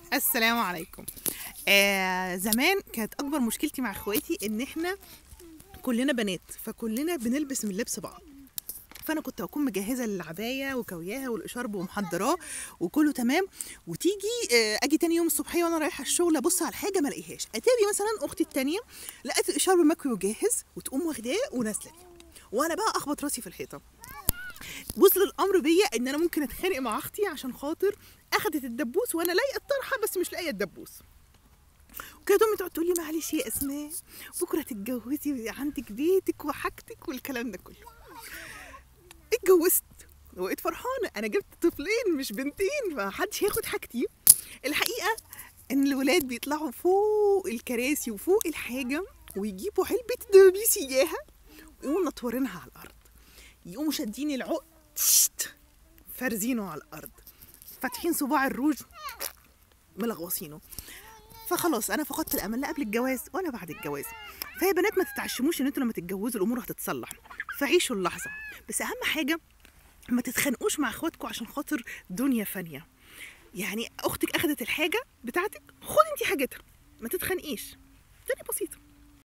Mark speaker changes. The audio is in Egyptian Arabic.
Speaker 1: السلام عليكم آه زمان كانت اكبر مشكلتي مع اخواتي ان احنا كلنا بنات فكلنا بنلبس من لبس بعض فانا كنت بكون مجهزه العبايه وكوياها والاشارب ومحضراه وكله تمام وتيجي آه، اجي تاني يوم الصبحيه وانا رايحه الشغل ابص على الحاجه ما الاقيهاش اتاري مثلا اختي التانيه لقيت الاشارب مكوي وجاهز وتقوم واخداه ونازله لي. وانا بقى اخبط راسي في الحيطه وصل الامر بيا ان انا ممكن اتخانق مع اختي عشان خاطر اخدت الدبوس وانا لاقيه الطرحه بس مش لاقيه الدبوس وكانت امي تقعد تقول لي معلش يا اسماء بكره تتجوزي عندك بيتك وحاجتك والكلام ده كله اتجوزت وبقيت فرحانه انا جبت طفلين مش بنتين فمحدش هياخد حاجتي الحقيقه ان الولاد بيطلعوا فوق الكراسي وفوق الحاجه ويجيبوا علبه دبابيس اياها ويقوموا منطورينها على الارض يقوموا شادين العقد تشت، فارزينه على الارض فاتحين صباع الروج ملغوصينه فخلاص انا فقدت الامل لا قبل الجواز ولا بعد الجواز فيا بنات ما تتعشموش ان انتوا لما تتجوزوا الامور هتتصلح فعيشوا اللحظه بس اهم حاجه ما تتخانقوش مع اخواتكم عشان خاطر دنيا فانيه يعني اختك اخذت الحاجه بتاعتك خد انت حاجتها ما تتخانقيش الدنيا بسيطه